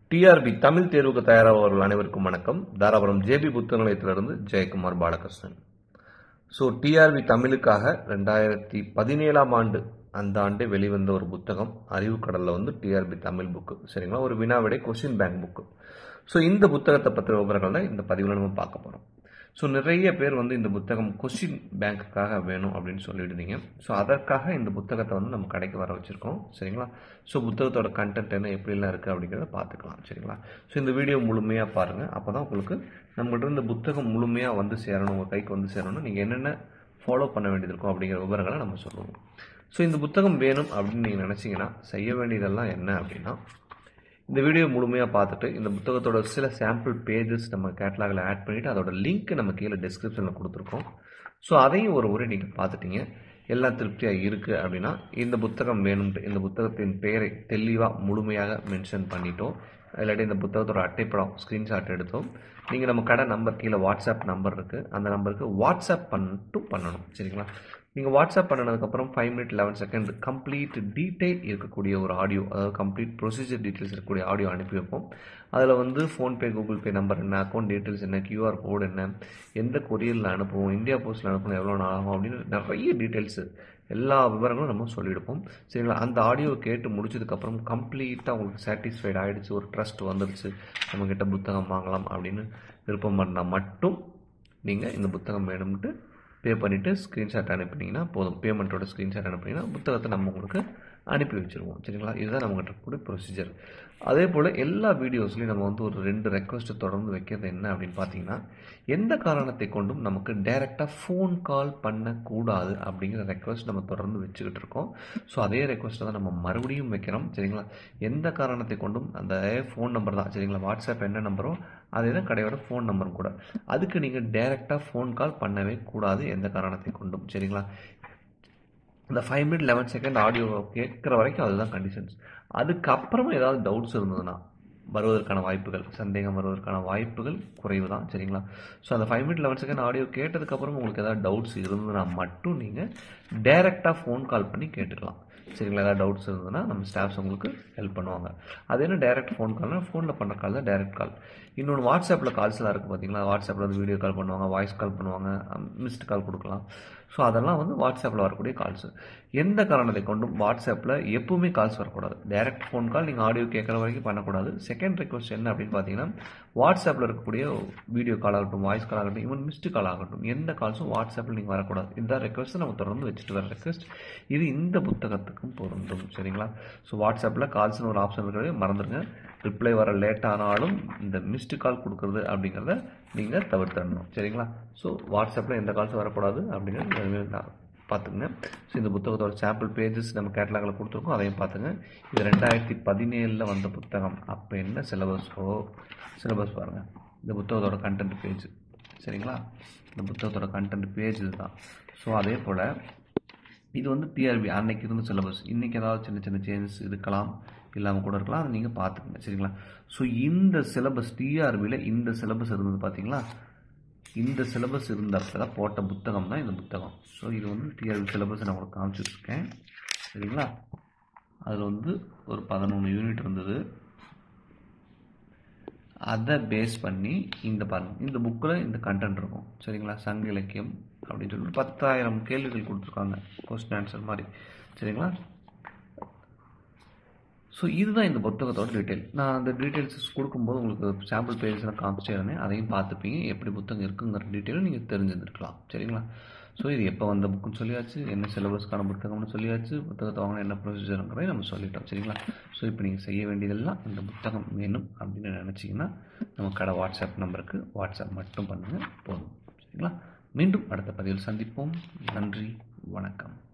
TRP Tamil தேர்வுக்கு தயாராகவர்கள் அனைவருக்கும் வணக்கம் தாராபுரம் ஜேபி புத்தக நிலையத்திலிருந்து ஜெயக்குமார் பாலகிருஷ்ணன் ஸோ டிஆர்பி தமிழுக்காக ரெண்டாயிரத்தி பதினேழாம் ஆண்டு அந்த ஆண்டு வெளிவந்த ஒரு புத்தகம் அறிவுக்கடலில் வந்து டிஆர்பி தமிழ் புக்கு சரிங்களா ஒரு வினாவிடை கொஸ்டின் பேங்க் புக்கு ஸோ இந்த புத்தகத்தை பற்றின விவரங்கள் தான் இந்த பதிவில் நம்ம பார்க்க போகிறோம் ஸோ நிறைய பேர் வந்து இந்த புத்தகம் கொஸ்டின் பேங்க்குக்காக வேணும் அப்படின்னு சொல்லியிருந்தீங்க ஸோ அதற்காக இந்த புத்தகத்தை வந்து நம்ம கடைக்கு வர வச்சுருக்கோம் சரிங்களா ஸோ புத்தகத்தோட கண்டென்ட் என்ன எப்படிலாம் இருக்குது அப்படிங்கிறத பார்த்துக்கலாம் சரிங்களா ஸோ இந்த வீடியோ முழுமையாக பாருங்கள் அப்போ தான் உங்களுக்கு நம்மகிட்ட இந்த புத்தகம் முழுமையாக வந்து சேரணும் உங்கள் கைக்கு வந்து சேரணும்னா நீங்கள் என்னென்ன ஃபாலோ பண்ண வேண்டியது இருக்கும் அப்படிங்கிற விவரங்களை நம்ம சொல்லுவோம் ஸோ இந்த புத்தகம் வேணும் அப்படின்னு நீங்கள் நினச்சிங்கன்னா செய்ய வேண்டியதெல்லாம் என்ன அப்படின்னா இந்த வீடியோ முழுமையாக பார்த்துட்டு இந்த புத்தகத்தோட சில சாம்பிள் பேஜஸ் நம்ம கேட்லாகில் ஆட் பண்ணிவிட்டு அதோட லிங்க் நம்ம கீழே டிஸ்கிரிப்ஷனில் கொடுத்துருக்கோம் ஸோ அதையும் ஒரு முறை நீங்கள் பார்த்துட்டீங்க எல்லாம் திருப்தியாக இருக்குது அப்படின்னா இந்த புத்தகம் வேணும்ட்டு இந்த புத்தகத்தின் பெயரை தெளிவாக முழுமையாக மென்ஷன் பண்ணிட்டோம் இல்லாட்டி இந்த புத்தகத்தோட அட்டைப்படம் ஸ்க்ரீன்ஷாட் எடுத்தோம் நீங்கள் நம்ம கடை நம்பர் கீழே வாட்ஸ்அப் நம்பர் இருக்குது அந்த நம்பருக்கு வாட்ஸ்அப் பண்ணிட்டு பண்ணணும் சரிங்களா நீங்கள் வாட்ஸ்அப் பண்ணினதுக்கப்புறம் five minute eleven second complete detail இருக்கக்கூடிய ஒரு ஆடியோ அதாவது கம்ப்ளீட் ப்ரொசீஜர் டீட்டெயில்ஸ் இருக்கக்கூடிய ஆடியோ அனுப்பி வைப்போம் அதில் வந்து ஃபோன்பே கூகுள் பே நம்பர் என்ன அக்கௌண்ட் டீட்டெயில்ஸ் என்ன கியூஆர் கோடு என்ன எந்த கொரியரில் அனுப்புவோம் இந்தியா போஸ்ட்டில் அனுப்பணும் எவ்வளோ நாள் ஆகும் அப்படின்னு நிறைய டீட்டெயில்ஸு எல்லா விவரங்களும் நம்ம சொல்லியிருப்போம் சரிங்களா அந்த ஆடியோவை கேட்டு முடிச்சதுக்கப்புறம் கம்ப்ளீட்டாக உங்களுக்கு சாட்டிஸ்ஃபைட் ஆகிடுச்சு ஒரு ட்ரஸ்ட் வந்துடுச்சு நம்மக்கிட்ட புத்தகம் வாங்கலாம் அப்படின்னு விருப்பம் பண்ணால் மட்டும் நீங்கள் இந்த புத்தகம் வேணும்ட்டு பே பண்ணிவிட்டு ஸ்க்ரீன்ஷாட் அனுப்பினீங்கன்னா போதும் பேமெண்ட்டோட ஸ்க்ரீன்ஷாட் அனுப்பினீங்கன்னா புத்தகத்தை நம்ம உங்களுக்கு அனுப்பி வச்சுருவோம் சரிங்களா இதுதான் நம்மகிட்ட இருக்கக்கூடிய ப்ரொசீஜர் அதே போல் எல்லா வீடியோஸ்லையும் நம்ம வந்து ஒரு ரெண்டு ரெக்வஸ்ட்டை தொடர்ந்து வைக்கிறது என்ன அப்படின்னு பார்த்தீங்கன்னா எந்த காரணத்தை கொண்டும் நமக்கு டைரெக்டாக ஃபோன் கால் பண்ணக்கூடாது அப்படிங்கிற ரெக்வஸ்ட் நம்ம தொடர்ந்து வச்சுக்கிட்டு இருக்கோம் ஸோ அதே ரெக்வஸ்ட்டை தான் நம்ம மறுபடியும் வைக்கிறோம் சரிங்களா எந்த காரணத்தை கொண்டும் அந்த ஃபோன் நம்பர் தான் சரிங்களா வாட்ஸ்அப் என்ன நம்பரோ அதே தான் கடையோட ஃபோன் நம்பரும் கூட அதுக்கு நீங்கள் டைரெக்டாக ஃபோன் கால் பண்ணவே கூடாது எந்த காரணத்தை கொண்டும் சரிங்களா இந்த five minute eleven second audio கேட்குற வரைக்கும் அதுதான் கண்டிஷன்ஸ் அதுக்கப்புறமா ஏதாவது டவுட்ஸ் இருந்ததுன்னா வருவதற்கான வாய்ப்புகள் சந்தேகம் வருவதற்கான வாய்ப்புகள் குறைவு தான் சரிங்களா ஸோ அந்த five minute eleven second audio கேட்டதுக்கப்புறம் உங்களுக்கு ஏதாவது டவுட்ஸ் இருந்ததுன்னா மட்டும் நீங்கள் டைரெக்டாக ஃபோன் கால் பண்ணி கேட்டுக்கலாம் சரிங்களா ஏதாவது டவுட்ஸ் இருந்ததுன்னா நம்ம ஸ்டாஃப்ஸ் உங்களுக்கு ஹெல்ப் பண்ணுவாங்க அது என்ன டேரக்ட் ஃபோன் கால்னா ஃபோனில் பண்ணுற கால் தான் டேரக்ட் கால் இன்னொன்று வாட்ஸ்அப்பில் கால்ஸ்லாம் இருக்குது பார்த்தீங்களா வாட்ஸ்அப்பில் வந்து வீடியோ கால் பண்ணுவாங்க வாய்ஸ் கால் பண்ணுவாங்க மிஸ்டு கால் கொடுக்கலாம் ஸோ அதெல்லாம் வந்து வாட்ஸ்அப்பில் வரக்கூடிய கால்ஸ் எந்த காரணத்தை கொண்டும் வாட்ஸ்அப்பில் எப்பவுமே கால்ஸ் வரக்கூடாது டேரக்ட் ஃபோன் கால் நீங்கள் ஆடியோ கேட்குற வரைக்கும் பண்ணக்கூடாது செகண்ட் ரெக்வஸ்ட் என்ன அப்படின்னு பார்த்தீங்கன்னா வாட்ஸ்அப்பில் இருக்கக்கூடிய வீடியோ கால் ஆகட்டும் வாய்ஸ் கால் ஆகட்டும் ஈவன் மிஸ்டு கால் ஆகட்டும் எந்த கால்ஸும் வாட்ஸ்அப்பில் நீங்கள் வரக்கூடாது இந்த ரெக்வஸ்ட்டை நம்ம தொடர்ந்து வச்சுட்டு வர ரெக்வஸ்ட் இது இந்த புத்தகத்துக்கும் பொருந்தும் சரிங்களா ஸோ வாட்ஸ்அப்பில் கால்ஸ்னு ஒரு ஆப்ஷன் இருக்கிறது மறந்துடுங்க ரிப்ளை வர லேட் ஆனாலும் இந்த மிஸ்டு கால் கொடுக்குறது அப்படிங்கிறத நீங்கள் தவிர்த்திடணும் சரிங்களா ஸோ வாட்ஸ்அப்பில் எந்த கால்ஸும் வரக்கூடாது அப்படிங்கிறது பார்த்துங்க ஸோ இந்த புத்தகத்தோட சாம்பிள் பேஜஸ் நம்ம கேட்டலாகில் கொடுத்துருக்கோம் அதையும் பார்த்துங்க இது ரெண்டாயிரத்தி பதினேழில் வந்த புத்தகம் அப்போ என்ன சிலபஸோ சிலபஸ் பாருங்கள் இந்த புத்தகத்தோட கண்டென்ட் பேஜ் சரிங்களா இந்த புத்தகத்தோட கண்டென்ட் பேஜ் இதுதான் ஸோ அதே போல் இது வந்து டிஆர்பி அன்னைக்கு இருந்த சிலபஸ் இன்றைக்கி ஏதாவது சின்ன சின்ன சேஞ்சஸ் இருக்கலாம் இல்லாமல் கூட இருக்கலாம் அதை நீங்கள் பார்த்துக்கங்க சரிங்களா ஸோ இந்த சிலபஸ் டிஆர்பியில் இந்த சிலபஸ் இருந்தது பார்த்தீங்களா இந்த சிலபஸ் இருந்தப்ப போட்ட புத்தகம் தான் இந்த புத்தகம் ஸோ இது வந்து டிஆர்பி சிலபஸ் நான் உங்களுக்கு காமிச்சிட்ருக்கேன் சரிங்களா அதில் வந்து ஒரு பதினொன்று யூனிட் இருந்தது அதை பேஸ் பண்ணி இந்த பாருங்க இந்த புக்கில் இந்த கண்டென்ட் இருக்கும் சரிங்களா சங்க இலக்கியம் அப்படின்னு சொல்லிட்டு பத்தாயிரம் கேள்விகள் கொடுத்துருக்காங்க கொஸ்டின் ஆன்சர் மாதிரி சரிங்களா ஸோ இதுதான் இந்த புத்தகத்தோட டீட்டெயில் நான் அந்த டீட்டெயில்ஸ் கொடுக்கும்போது உங்களுக்கு சாம்பிள் பேஜஸ்லாம் காமிச்சிட்டே இருந்தேன் அதையும் பார்த்துப்பீங்க எப்படி புத்தகம் இருக்குங்கிற டீட்டெயிலும் நீங்கள் தெரிஞ்சுருந்துருக்கலாம் சரிங்களா ஸோ இது எப்போ வந்த புக்குன்னு சொல்லியாச்சு என்ன சிலபஸ்க்கான புத்தகம்னு சொல்லியாச்சு புத்தகத்தை வாங்கின என்ன ப்ரொசீஜருங்கிறதை நம்ம சொல்லிட்டோம் சரிங்களா ஸோ இப்போ நீங்கள் செய்ய வேண்டியதெல்லாம் இந்த புத்தகம் வேணும் அப்படின்னு நினச்சிங்கன்னா நம்ம கடை வாட்ஸ்அப் நம்பருக்கு வாட்ஸ்அப் மட்டும் பண்ணுங்கள் போதும் சரிங்களா மீண்டும் அடுத்த பதிவில் சந்திப்போம் நன்றி வணக்கம்